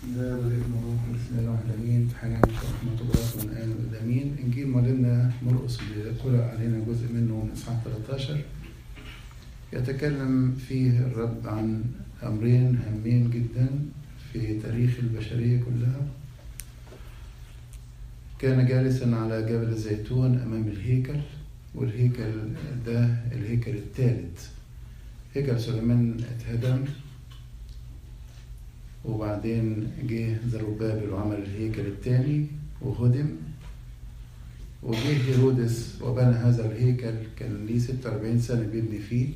ده والابن والروح بسم الله الرحمن الرحيم تحنان ورحمة الله من الآن والآمين إنجيل معلمنا مرقس اللي قرأ علينا جزء منه من إصحاح 13 يتكلم فيه الرب عن أمرين هامين جدا في تاريخ البشرية كلها كان جالسا على جبل الزيتون أمام الهيكل والهيكل ده الهيكل الثالث هيكل سليمان اتهدم وبعدين جه زروبابل وعمل الهيكل الثاني وهدم وجه هيرودس وبنى هذا الهيكل كان ليه 46 سنة بيبني فيه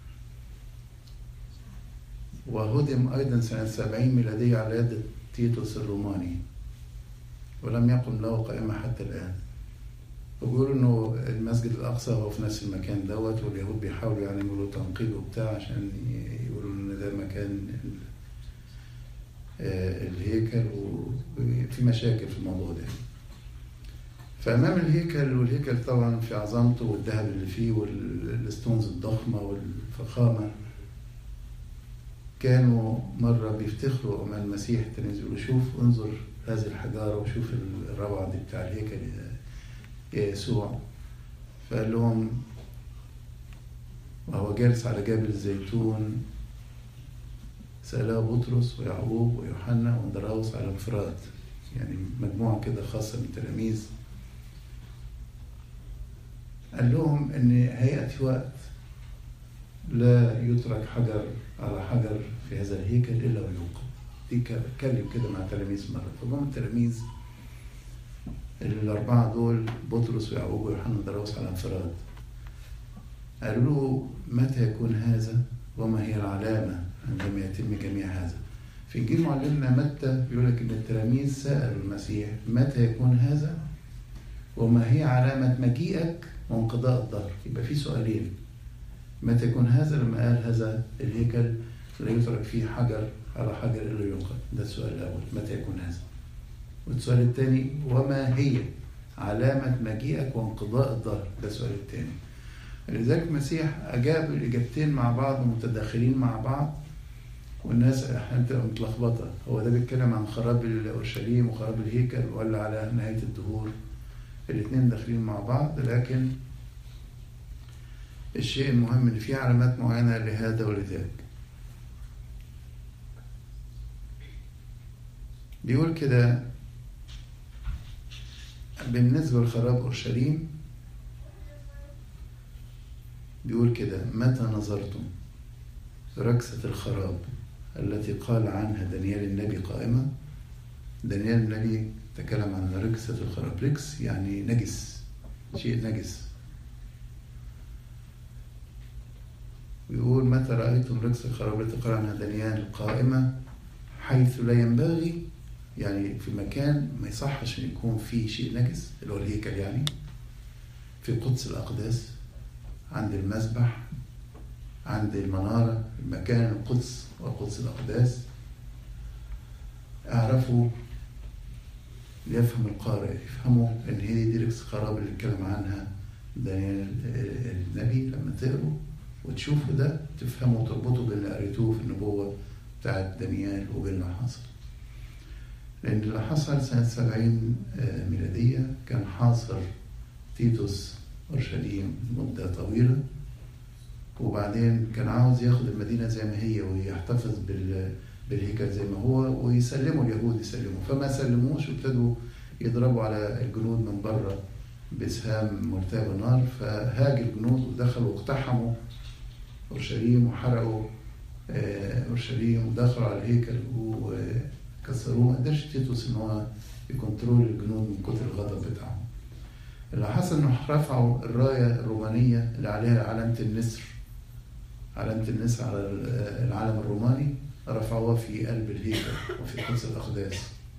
وهدم أيضا سنة 70 ميلادية على يد تيتوس الروماني ولم يقم له قائمة حتى الآن وبيقولوا إنه المسجد الأقصى هو في نفس المكان دوت واليهود بيحاولوا يعني يعملوا تنقيب وبتاع عشان يقولوا إن ده مكان الهيكل وفي مشاكل في الموضوع ده فأمام الهيكل والهيكل طبعا في عظمته والذهب اللي فيه والستونز الضخمة والفخامة كانوا مرة بيفتخروا أمام المسيح التلاميذ يقولوا شوف انظر هذه الحجارة وشوف الروعة دي بتاع الهيكل يا يسوع فقال لهم وهو جالس على جبل الزيتون سأله بطرس ويعقوب ويوحنا واندراوس على انفراد يعني مجموعة كده خاصة من التلاميذ قال لهم إن هيأتي وقت لا يترك حجر على حجر في هذا الهيكل إلا ويوقف دي اتكلم كده مع التلاميذ مرة فجم التلاميذ الأربعة دول بطرس ويعقوب ويوحنا واندراوس على انفراد قالوا له متى يكون هذا وما هي العلامة عندما يتم جميع هذا في إنجيل معلمنا متى بيقول لك إن التلاميذ سألوا المسيح متى يكون هذا وما هي علامة مجيئك وانقضاء الظهر يبقى في سؤالين متى يكون هذا لما قال هذا الهيكل لا يترك فيه حجر على حجر إلا ينقض ده السؤال الأول متى يكون هذا والسؤال الثاني وما هي علامة مجيئك وانقضاء الظهر ده السؤال الثاني لذلك المسيح أجاب الإجابتين مع بعض متداخلين مع بعض والناس أحيانا تبقى متلخبطة هو ده بيتكلم عن خراب أورشليم وخراب الهيكل ولا على نهاية الدهور الاثنين داخلين مع بعض لكن الشيء المهم إن في علامات معينة لهذا ولذاك بيقول كده بالنسبة لخراب أورشليم بيقول كده متى نظرتم ركسة الخراب التي قال عنها دانيال النبي قائمة دانيال النبي تكلم عن ركسة الخراب ركس يعني نجس شيء نجس ويقول متى رأيتم ركسة الخراب التي قال عنها دانيال قائمة حيث لا ينبغي يعني في مكان ما يصحش ان يكون فيه شيء نجس اللي هو الهيكل يعني في قدس الأقداس عند المسبح عند المنارة مكان القدس وقدس الأقداس اعرفوا ليفهم القارئ يفهموا ان هي دي ركس خراب اللي اتكلم عنها دانيال النبي لما تقروا وتشوفوا ده تفهموا وتربطوا بين اللي قريتوه في النبوة بتاعت دانيال وبين اللي حصل لأن اللي حصل سنة سبعين ميلادية كان حاصر تيتوس أورشليم مدة طويلة وبعدين كان عاوز ياخد المدينة زي ما هي ويحتفظ بال بالهيكل زي ما هو ويسلموا اليهود يسلموا فما سلموش وابتدوا يضربوا على الجنود من بره بسهام مرتاب النار فهاج الجنود ودخلوا واقتحموا اورشليم وحرقوا اورشليم ودخلوا على الهيكل وكسروه ما قدرش تيتوس ان هو يكنترول الجنود من كتر الغضب بتاعهم اللي حصل انه رفعوا الرايه الرومانيه اللي عليها علامه النسر علامه النسر على العلم الروماني رفعوها في قلب الهيكل وفي قدس الاقداس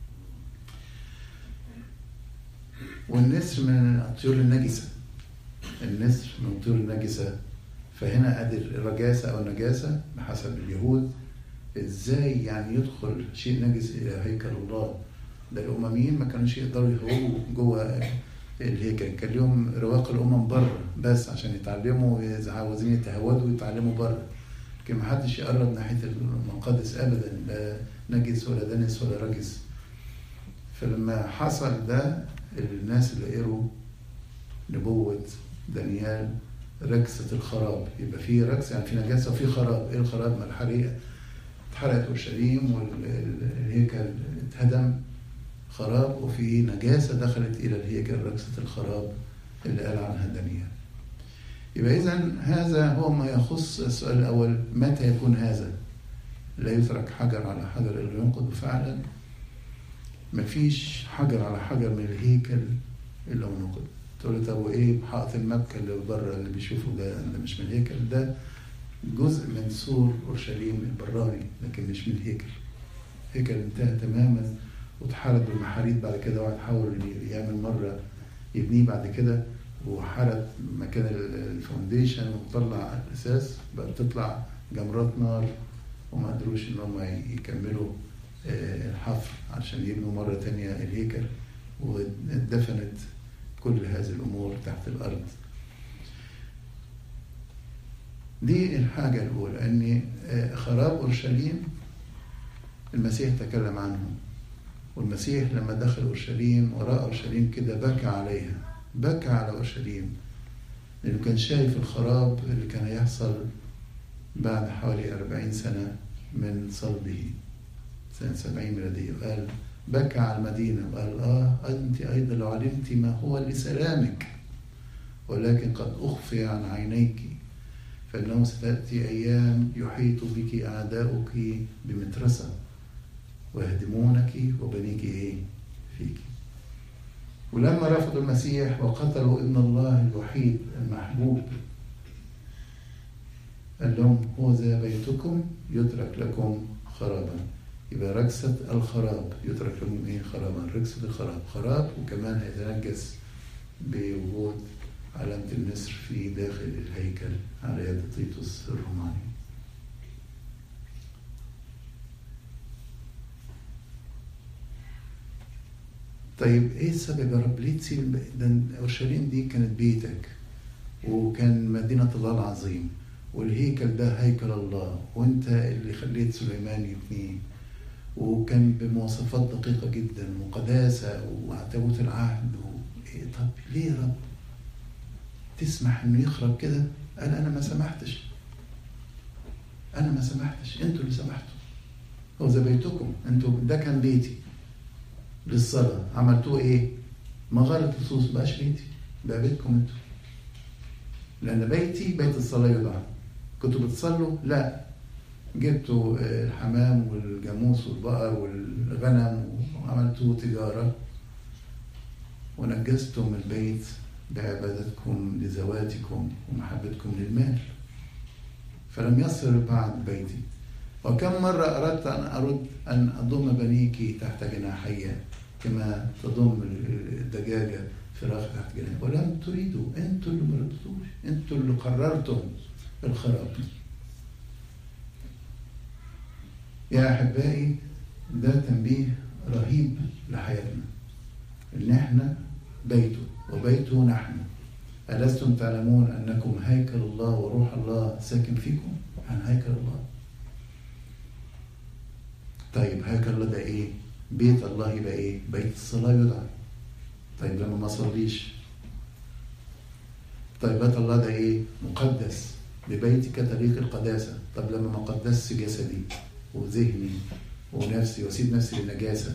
والنسر من الطيور النجسه النسر من الطيور النجسه فهنا ادي الرجاسه او النجاسه بحسب اليهود ازاي يعني يدخل شيء نجس الى هيكل الله ده الامميين ما كانوش يقدروا يهربوا جوه الهيكل كان لهم رواق الامم بره بس عشان يتعلموا اذا عاوزين يتهودوا يتعلموا بره لكن ما حدش يقرب ناحية المقدس أبدا لا نجس ولا دنس ولا رجس فلما حصل ده الناس اللي قروا نبوة دانيال ركسة الخراب يبقى في ركس يعني في نجاسة وفي خراب ايه الخراب ما الحريقة اتحرقت اورشليم والهيكل اتهدم خراب وفي نجاسة دخلت إلى الهيكل ركسة الخراب اللي قال عنها دانيال يبقى إذا هذا هو ما يخص السؤال الأول متى يكون هذا؟ لا يترك حجر على حجر إلا ينقض فعلا مفيش حجر على حجر من الهيكل إلا ونقض تقول له طب وإيه حائط المبكى اللي بره اللي بيشوفه ده اللي مش من الهيكل ده جزء من سور أورشليم البراني لكن مش من الهيكل الهيكل انتهى تماما واتحرد بالمحاريت بعد كده واحد حاول يعمل مرة يبنيه بعد كده وحرد مكان الفاونديشن وطلع الاساس بقى بتطلع جمرات نار وما قدروش ان هم يكملوا الحفر عشان يبنوا مرة تانية الهيكل واتدفنت كل هذه الأمور تحت الأرض دي الحاجة الأولى أن خراب أورشليم المسيح تكلم عنه والمسيح لما دخل أورشليم وراء أورشليم كده بكى عليها بكى على أورشليم لأنه كان شايف الخراب اللي كان هيحصل بعد حوالي أربعين سنة من صلبه سنة سبعين ميلادية وقال بكى على المدينة وقال آه أنت أيضا لو علمت ما هو لسلامك ولكن قد أخفي عن عينيك فإنه ستأتي أيام يحيط بك أعداؤك بمترسة ويهدمونك وبنيك إيه فيك ولما رفضوا المسيح وقتلوا ابن الله الوحيد المحبوب قال لهم هو ذا بيتكم يترك لكم خرابا يبقى ركسة الخراب يترك لهم ايه خرابا ركسة الخراب خراب وكمان هيتنجس بوجود علامة النسر في داخل الهيكل على يد تيتوس الروماني طيب ايه السبب يا رب ليه تسيب ده اورشليم دي كانت بيتك وكان مدينة الله العظيم والهيكل ده هيكل الله وانت اللي خليت سليمان يبنيه وكان بمواصفات دقيقة جدا وقداسة وتابوت العهد و... إيه طب ليه يا رب تسمح انه يخرب كده قال انا ما سمحتش انا ما سمحتش انتوا اللي سمحتوا هو زي بيتكم انتوا ده كان بيتي للصلاة عملتوه ايه مغارة لصوص بقاش بيتي بقى بيتكم انتوا لأن بيتي بيت الصلاة يدعى كنتوا بتصلوا لا جبتوا الحمام والجاموس والبقر والغنم وعملتوا تجارة ونجستم البيت بعبادتكم لذواتكم ومحبتكم للمال فلم يصل بعد بيتي وكم مرة أردت أن أرد أن أضم بنيك تحت جناحي كما تضم الدجاجة فراخ تحت جناحي ولم تريدوا أنتوا اللي ما رضيتوش أنتوا اللي قررتم الخراب يا أحبائي ده تنبيه رهيب لحياتنا إن إحنا بيته وبيته نحن ألستم تعلمون أنكم هيكل الله وروح الله ساكن فيكم عن هيكل الله طيب هيكل الله ده إيه بيت الله يبقى إيه بيت الصلاة يدعى طيب لما ما صليش طيب بيت الله ده إيه مقدس ببيتك طريق القداسة طب لما ما قدسش جسدي وذهني ونفسي واسيب نفسي للنجاسة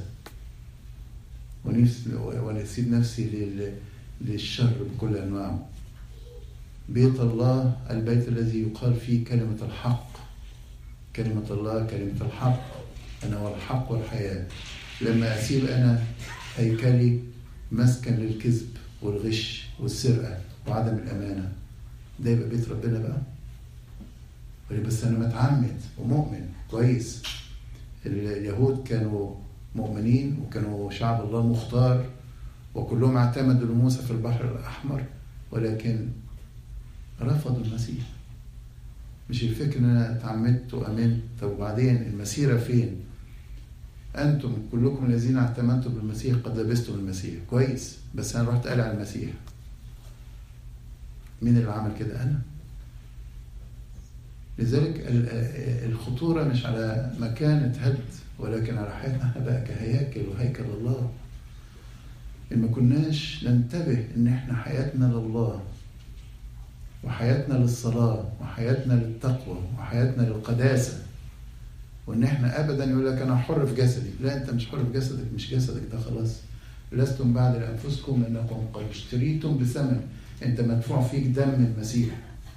ونفسي واسيب نفسي لل... للشر بكل انواعه بيت الله البيت الذي يقال فيه كلمة الحق كلمة الله كلمة الحق أنا هو الحق والحياة لما أسيب أنا هيكلي مسكن للكذب والغش والسرقة وعدم الأمانة ده يبقى بيت ربنا بقى بس أنا متعمد ومؤمن كويس اليهود كانوا مؤمنين وكانوا شعب الله مختار وكلهم اعتمدوا لموسى في البحر الأحمر ولكن رفضوا المسيح مش الفكرة ان انا اتعمدت وامنت طب وبعدين المسيرة فين؟ انتم كلكم الذين اعتمدتم بالمسيح قد لبستم المسيح كويس بس انا رحت قال على المسيح مين اللي عمل كده انا؟ لذلك الخطورة مش على مكانة هد ولكن على حياتنا احنا بقى كهياكل وهيكل الله إن ما كناش ننتبه إن إحنا حياتنا لله وحياتنا للصلاة وحياتنا للتقوى وحياتنا للقداسة وإن إحنا أبدا يقول لك أنا حر في جسدي لا أنت مش حر في جسدك مش جسدك ده خلاص لستم بعد لأنفسكم لأنكم قد اشتريتم بثمن أنت مدفوع فيك دم المسيح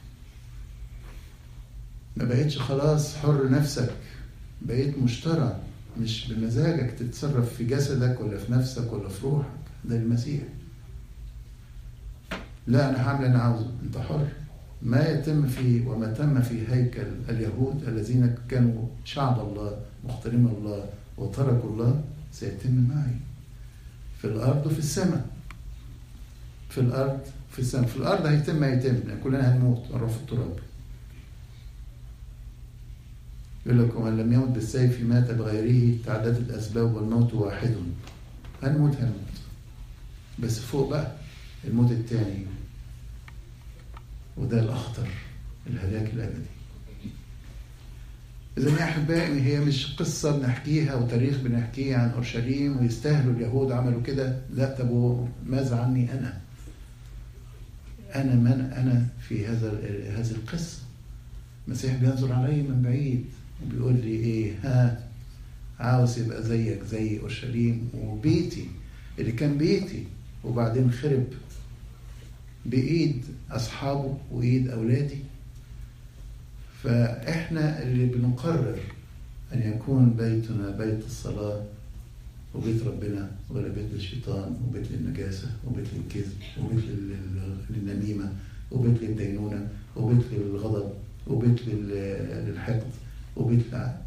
ما بقيتش خلاص حر نفسك بقيت مشترى مش بمزاجك تتصرف في جسدك ولا في نفسك ولا في روحك ده المسيح لا انا هعمل اللي انا عاوزه انت حر ما يتم في وما تم في هيكل اليهود الذين كانوا شعب الله مختارين الله وتركوا الله سيتم معي في الارض وفي السماء في الارض في السماء في الارض هيتم ما يتم كلنا هنموت ونروح في التراب يقول لك ومن لم يمت بالسيف مات بغيره تعددت الاسباب والموت واحد هنموت هنموت بس فوق بقى الموت الثاني وده الاخطر الهلاك الابدي إذا يا أحبائي هي مش قصة بنحكيها وتاريخ بنحكيه عن أورشليم ويستاهلوا اليهود عملوا كده، لا طب ماذا عني أنا؟ أنا من أنا في هذا هذه القصة؟ المسيح بينظر علي من بعيد وبيقول لي إيه ها عاوز يبقى زيك زي أورشليم وبيتي اللي كان بيتي وبعدين خرب بإيد أصحابه وإيد أولادي فإحنا اللي بنقرر أن يكون بيتنا بيت الصلاة وبيت ربنا ولا بيت للشيطان وبيت للنجاسة وبيت للكذب وبيت للنميمة وبيت للدينونة وبيت للغضب وبيت للحقد وبيت للعب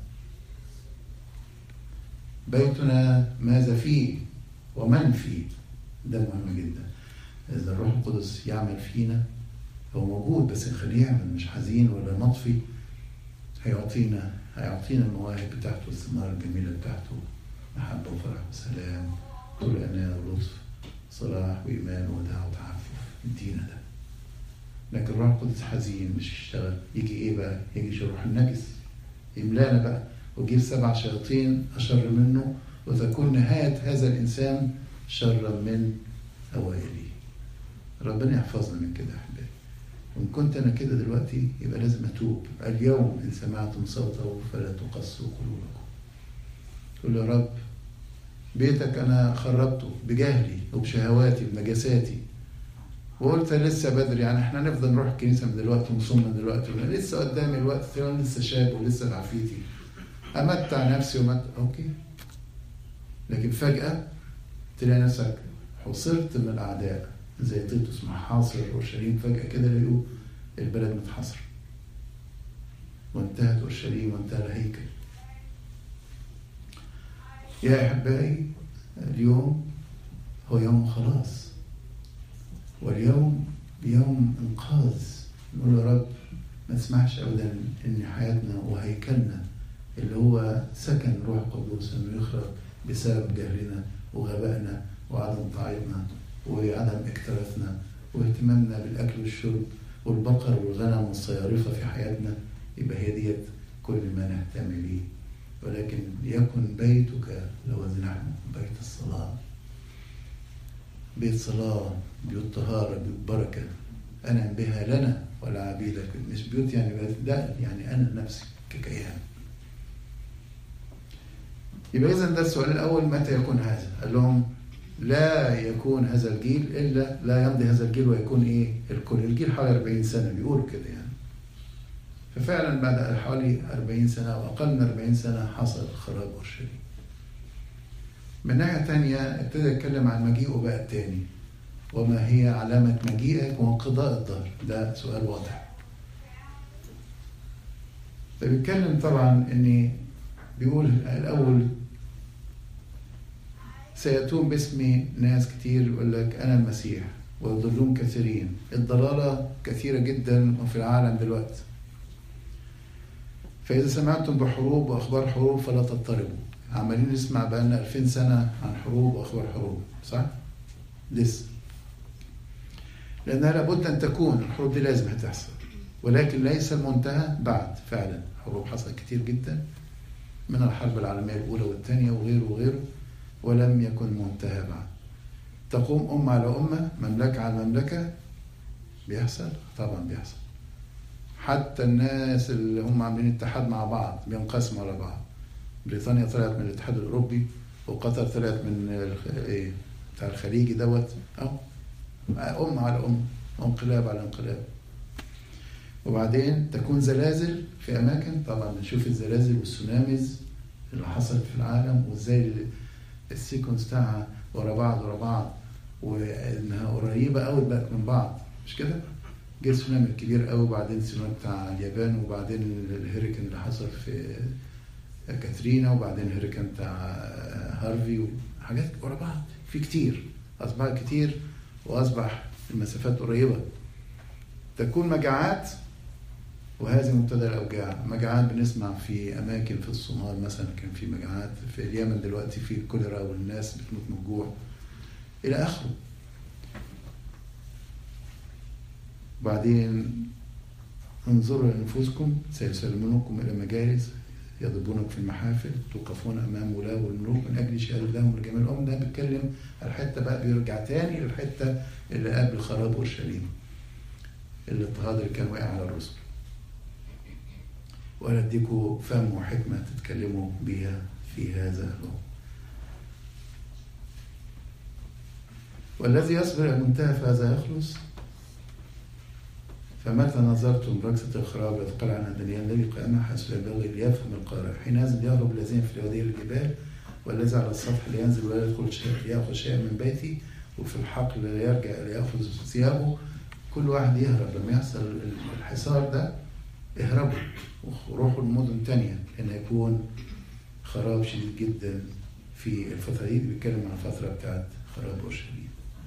بيتنا ماذا فيه ومن فيه ده مهم جدا إذا الروح القدس يعمل فينا هو موجود بس نخليه يعمل مش حزين ولا مطفي هيعطينا هيعطينا المواهب بتاعته الثمار الجميلة بتاعته محبة وفرح وسلام طول أناة ولطف صلاح وإيمان ودعوة وتعفف ادينا ده لكن الروح القدس حزين مش يشتغل يجي ايه بقى؟ يجي الروح النجس يملانا بقى ويجيب سبع شياطين أشر منه وتكون نهاية هذا الإنسان شرا من أوائله ربنا يحفظنا من كده يا أحبابي وإن كنت أنا كده دلوقتي يبقى لازم أتوب اليوم إن سمعتم صوته فلا تقسوا قلوبكم قل يا رب بيتك أنا خربته بجهلي وبشهواتي بنجاساتي وقلت لسه بدري يعني احنا نفضل نروح الكنيسه من دلوقتي ونصوم من دلوقتي لسه قدامي الوقت انا لسه شاب ولسه بعافيتي امتع نفسي ومتع اوكي لكن فجاه تلاقي نفسك حصرت من الاعداء زي تيتوس مع حاصر اورشليم فجاه كده يلاقوا البلد متحاصره وانتهت اورشليم وانتهى الهيكل يا احبائي اليوم هو يوم خلاص واليوم يوم انقاذ نقول يا رب ما تسمحش ابدا ان حياتنا وهيكلنا اللي هو سكن روح القدوس انه يخرج بسبب جهلنا وغبائنا وعدم طاعتنا وعدم اكتراثنا واهتمامنا بالاكل والشرب والبقر والغنم والصيارفه في حياتنا يبقى هي ديت كل ما نهتم به ولكن ليكن بيتك لو نحن بيت الصلاه بيت صلاة بيوت طهارة بيوت بركة أنا بها لنا ولا عبيدك مش بيوت يعني لا يعني أنا نفسي ككيان يبقى إذا ده السؤال الأول متى يكون هذا؟ قال لهم لا يكون هذا الجيل إلا لا يمضي هذا الجيل ويكون إيه؟ الكل الجيل حوالي 40 سنة بيقولوا كده يعني ففعلا بعد حوالي 40 سنة أو أقل من 40 سنة حصل خراب أورشليم من ناحية تانية ابتدى يتكلم عن مجيئه بقى التاني وما هي علامة مجيئك وانقضاء الظهر ده سؤال واضح فبيتكلم طبعا ان بيقول الاول سيأتون باسمي ناس كتير يقول لك انا المسيح ويضلون كثيرين الضلالة كثيرة جدا وفي العالم دلوقتي فإذا سمعتم بحروب وأخبار حروب فلا تضطربوا عمالين نسمع بقالنا 2000 سنة عن حروب وأخبار حروب صح؟ لسه لأنها لابد أن تكون الحروب دي لازم هتحصل ولكن ليس المنتهى بعد فعلا حروب حصلت كتير جدا من الحرب العالمية الأولى والثانية وغيره وغيره ولم يكن منتهى بعد تقوم أمة على أمة مملكة على مملكة بيحصل طبعا بيحصل حتى الناس اللي هم عاملين اتحاد مع بعض بينقسموا على بعض بريطانيا طلعت من الاتحاد الأوروبي وقطر طلعت من ايه بتاع الخليجي دوت أهو أم على أم وانقلاب على انقلاب وبعدين تكون زلازل في أماكن طبعا بنشوف الزلازل والسوناميز اللي حصلت في العالم وازاي السيكونس بتاعها ورا بعض ورا بعض وانها قريبه قوي بقت من بعض مش كده؟ جه السونامي الكبير قوي وبعدين السونامي بتاع اليابان وبعدين الهيريكان اللي حصل في كاترينا وبعدين الهيريكان بتاع هارفي وحاجات ورا بعض في كتير اصبح كتير واصبح المسافات قريبه تكون مجاعات وهذه مبتدا الاوجاع مجاعات بنسمع في اماكن في الصومال مثلا كان في مجاعات في اليمن دلوقتي في كوليرا والناس بتموت من الجوع الى اخره بعدين انظروا لنفوسكم سيسلمونكم الى مجالس يضربونك في المحافل توقفون امام ولاة والملوك من اجل شهاده لهم لجميع الامم ده بيتكلم الحته بقى بيرجع تاني للحته اللي قبل خراب اورشليم الاضطهاد اللي كان واقع على الرسل وأنا أديكم فهم وحكمة تتكلموا بها في هذا الوقت والذي يصبر المنتهى فهذا يخلص فمتى نظرتم ركسة الخراب التي قال عنها دانيال الذي قام حيث لا ينبغي ليفهم القارئ حينئذ يهرب الذين في اليهودية الجبال والذي على السطح لينزل ولا يدخل شيء ليأخذ شيئا من بيتي وفي الحقل لا يرجع ليأخذ ثيابه كل واحد يهرب لما يحصل الحصار ده اهربوا وروحوا لمدن تانية لأن هيكون خراب شديد جدا في الفترة دي بيتكلم عن الفترة بتاعت خراب أورشليم.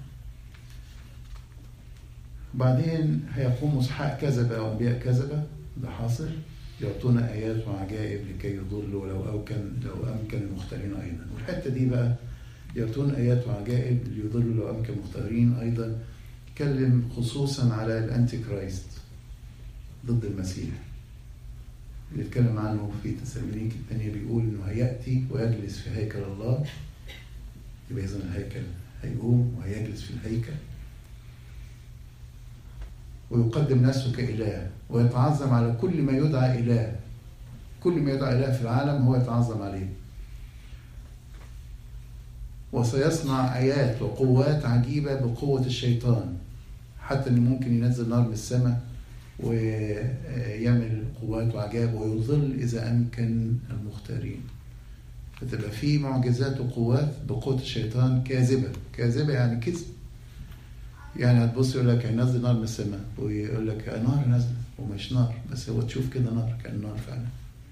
بعدين هيقوم إسحاق كذبة وأنبياء كذبة ده حاصل يعطون آيات وعجائب لكي يضلوا لو أمكن لو أمكن المختارين أيضا والحتة دي بقى يعطون آيات وعجائب ليضلوا لو أمكن المختارين أيضا يتكلم خصوصا على الأنتي كرايست ضد المسيح اللي اتكلم عنه في تسالونيك الثانية بيقول انه هيأتي ويجلس في هيكل الله يبقى اذا الهيكل هيقوم وهيجلس في الهيكل ويقدم نفسه كإله ويتعظم على كل ما يدعى إله كل ما يدعى إله في العالم هو يتعظم عليه وسيصنع آيات وقوات عجيبة بقوة الشيطان حتى إن ممكن ينزل نار من السماء ويعمل قوات وعجائب ويضل إذا أمكن المختارين فتبقى في معجزات وقوات بقوة الشيطان كاذبة كاذبة يعني كذب يعني هتبص يقول لك هينزل نار من السماء ويقول لك نار نازلة ومش نار بس هو تشوف كده نار كان نار فعلا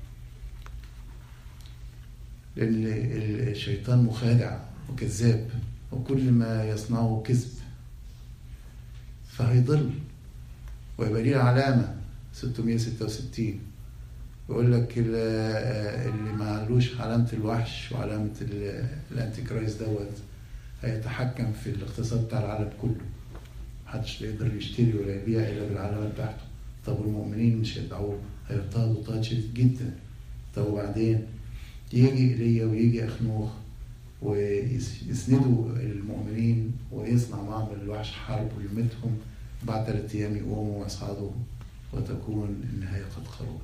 لأن الشيطان مخادع وكذاب وكل ما يصنعه كذب فهيضل ويبقى ليه علامة 666 يقول لك اللي ما علوش علامة الوحش وعلامة الانتي كرايست دوت هيتحكم في الاقتصاد بتاع العالم كله محدش يقدر يشتري ولا يبيع الا بالعلامة بتاعته طب والمؤمنين مش هيدعوه هيضطهدوا اضطهاد شديد جدا طب وبعدين يجي ايليا ويجي اخنوخ ويسندوا المؤمنين ويصنع معهم الوحش حرب ويمتهم بعد ثلاثة أيام يقوموا ويصعدوا وتكون النهاية قد قربت.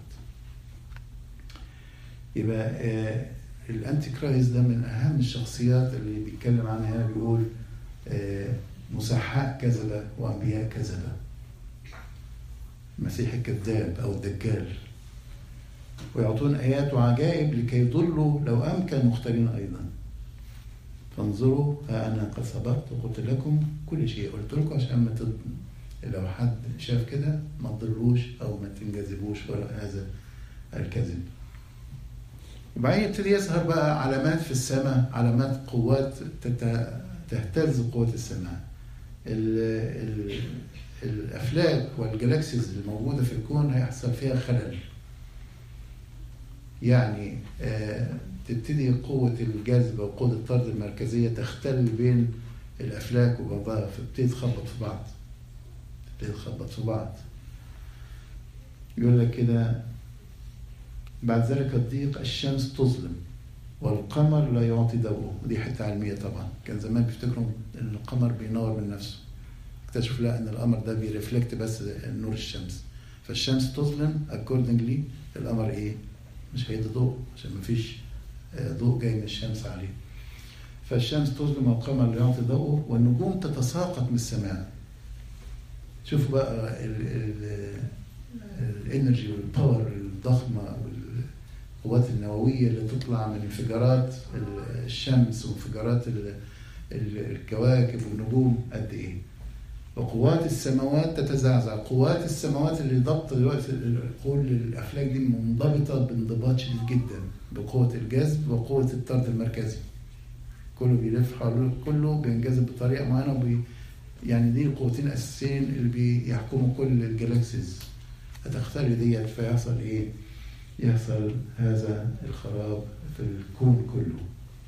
يبقى آه الأنتي كرايست ده من أهم الشخصيات اللي بيتكلم عنها هنا بيقول آه مسحاء كذبة وأنبياء كذبة. المسيح الكذاب أو الدجال. ويعطون آيات وعجائب لكي يضلوا لو أمكن مختارين أيضا. فانظروا ها أنا قد صبرت وقلت لكم كل شيء قلت لكم عشان ما لو حد شاف كده ما تضروش او ما تنجذبوش وراء هذا الكذب وبعدين يبتدي يظهر بقى علامات في السماء علامات قوات تهتز قوة السماء ال ال الافلاك والجلاكسيز الموجودة في الكون هيحصل فيها خلل يعني آه تبتدي قوة الجاذب وقوة الطرد المركزية تختل بين الأفلاك وبعضها فبتبتدي تخبط في بعض تخبط في بعض يقول لك كده بعد ذلك الضيق الشمس تظلم والقمر لا يعطي ضوءه ودي حته علميه طبعا كان زمان بيفتكروا ان القمر بينور من نفسه اكتشفوا لا ان القمر ده بيرفلكت بس نور الشمس فالشمس تظلم اكوردنجلي القمر ايه مش هيدي ضوء عشان مفيش ضوء جاي من الشمس عليه فالشمس تظلم والقمر لا يعطي ضوءه والنجوم تتساقط من السماء شوفوا بقى الانرجي والباور الضخمه والقوات النوويه اللي تطلع من انفجارات الشمس وانفجارات الكواكب والنجوم قد ايه وقوات السماوات تتزعزع قوات السماوات اللي ضبط دلوقتي كل الافلاك دي منضبطه بانضباط شديد جدا بقوه الجذب وقوه الطرد المركزي كله بيلف حواليه كله بينجذب بطريقه معينه وبي يعني دي القوتين الاساسيين اللي بيحكموا كل الجلاكسيز هتختلي ديت فيحصل ايه؟ يحصل هذا الخراب في الكون كله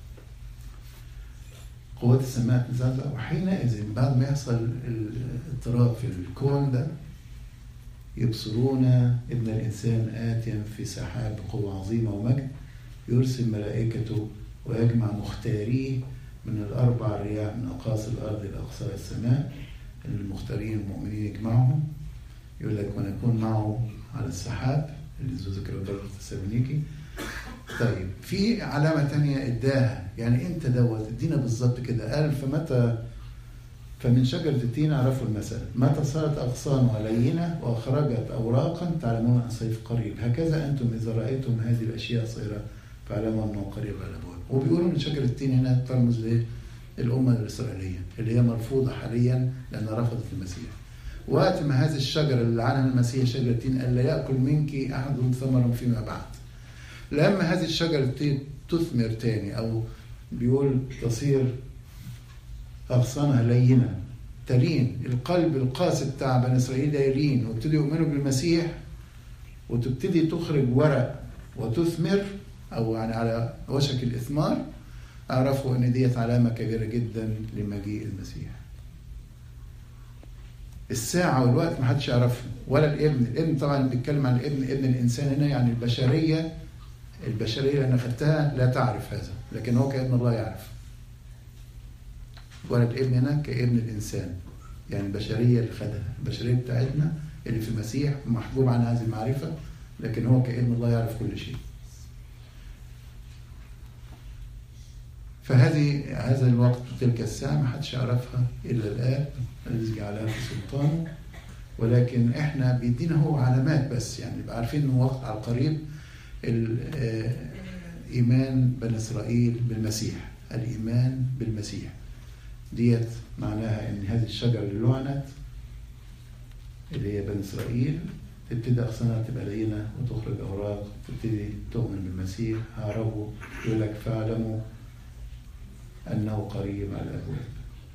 قوات السماء تتزعزع وحينئذ بعد ما يحصل الاضطراب في الكون ده يبصرون ابن الإنسان آتيا في سحاب بقوة عظيمة ومجد يرسل ملائكته ويجمع مختاريه من الأربع رياح من أقاصي الأرض إلى أقصى السماء المختارين المؤمنين يجمعهم يقول لك ونكون معه على السحاب اللي ذكر درجة التسالونيكي طيب في علامة تانية اداها يعني انت دوت ادينا بالظبط كده قال فمتى فمن شجرة التين عرفوا المثل متى صارت أغصانها لينة وأخرجت أوراقا تعلمون أن صيف قريب هكذا أنتم إذا رأيتم هذه الأشياء صغيرة فاعلموا أنه قريب على الأبواب وبيقولوا إن شجرة التين هنا ترمز للأمة الإسرائيلية اللي هي مرفوضة حاليا لأنها رفضت المسيح وقت ما هذه الشجرة اللي عنها المسيح شجرة التين قال لا يأكل منك أحد ثمرا فيما بعد لما هذه الشجرة تثمر تاني أو بيقول تصير أغصانها لينة تلين القلب القاسي بتاع بني إسرائيل ده يلين وابتدوا يؤمنوا بالمسيح وتبتدي تخرج ورق وتثمر أو يعني على وشك الإثمار أعرفوا إن ديت علامة كبيرة جدا لمجيء المسيح الساعة والوقت ما حدش يعرفه ولا الابن الابن طبعا بيتكلم عن الابن ابن الإنسان هنا يعني البشرية البشرية اللي أنا خدتها لا تعرف هذا لكن هو كابن الله يعرف ولا الابن هنا كابن الإنسان يعني البشرية اللي خدها البشرية بتاعتنا اللي في المسيح محجوب عن هذه المعرفة لكن هو كابن الله يعرف كل شيء فهذه هذا الوقت وتلك الساعة ما حدش يعرفها إلا الآب الذي جعلها في سلطانه ولكن احنا بيدينا هو علامات بس يعني نبقى عارفين انه وقت على القريب الإيمان بني إسرائيل بالمسيح الإيمان بالمسيح ديت معناها إن هذه الشجرة اللي لعنت اللي هي بني إسرائيل تبتدي أغصانها تبقى لينة وتخرج أوراق تبتدي تؤمن بالمسيح هربوا يقول لك فاعلموا أنه قريب على الأبواب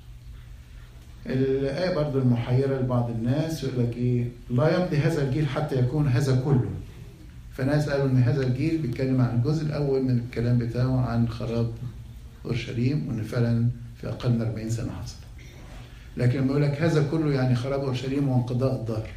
الآية برضو المحيرة لبعض الناس يقول لك إيه لا يمضي هذا الجيل حتى يكون هذا كله فناس قالوا ان هذا الجيل بيتكلم عن الجزء الاول من الكلام بتاعه عن خراب اورشليم وان فعلا في اقل من 40 سنه حصل. لكن لما يقول لك هذا كله يعني خراب اورشليم وانقضاء الدهر.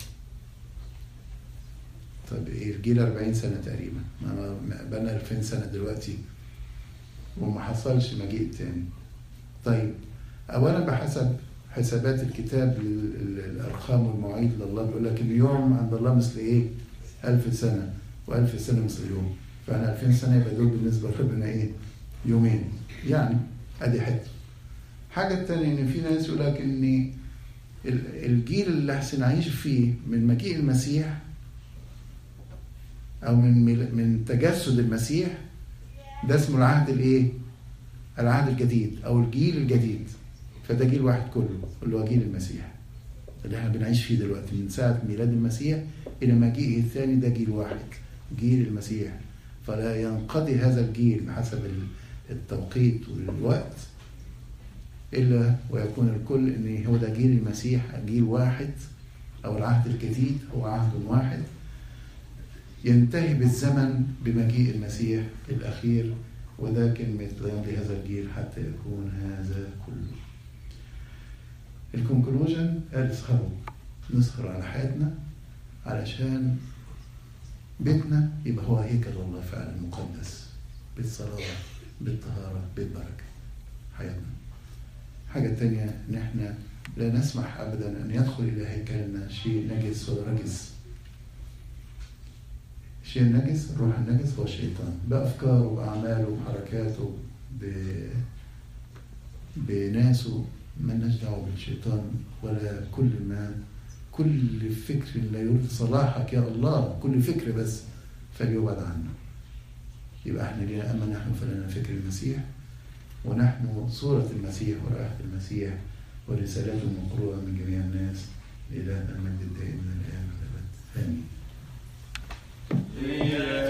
طب ايه الجيل 40 سنه تقريبا بقى 2000 سنه دلوقتي وما حصلش مجيء تاني. طيب اولا بحسب حسابات الكتاب الارقام والمواعيد لله بيقول لك اليوم عند الله مثل ايه؟ ألف سنة وألف سنة مثل يوم فأنا 2000 سنة يبقى دول بالنسبة لربنا إيه؟ يومين يعني أدي حتة حاجة تانية إن في ناس يقول لك إن الجيل اللي هنعيش فيه من مجيء المسيح أو من من تجسد المسيح ده اسمه العهد الإيه؟ العهد الجديد أو الجيل الجديد فده جيل واحد كله اللي هو جيل المسيح اللي احنا بنعيش فيه دلوقتي من ساعة ميلاد المسيح إلى مجيئه الثاني ده جيل واحد جيل المسيح فلا ينقضي هذا الجيل بحسب التوقيت والوقت إلا ويكون الكل إن هو ده جيل المسيح جيل واحد أو العهد الجديد هو عهد واحد ينتهي بالزمن بمجيء المسيح الأخير وده كلمة لا يمضي هذا الجيل حتى يكون هذا كله الكونكلوجن قال اسخروا نسخر على حياتنا علشان بيتنا يبقى هو هيكل الله فعلا مقدس بيت صلاة بيت طهارة بيت بركة حياتنا حاجة تانية إن إحنا لا نسمح أبدا أن يدخل إلى هيكلنا شيء نجس ولا رجس الشيء النجس الروح النجس هو الشيطان بأفكاره وأعماله وحركاته ب... بناسه ملناش دعوة بالشيطان ولا كل ما كل فكر لا يريد صلاحك يا الله كل فكر بس فليبعد عنه يبقى احنا لينا اما نحن فلنا فكر المسيح ونحن صورة المسيح ورائحة المسيح ورسالته المقروءة من جميع الناس إلى المجد الدائم من الآن والأبد آمين.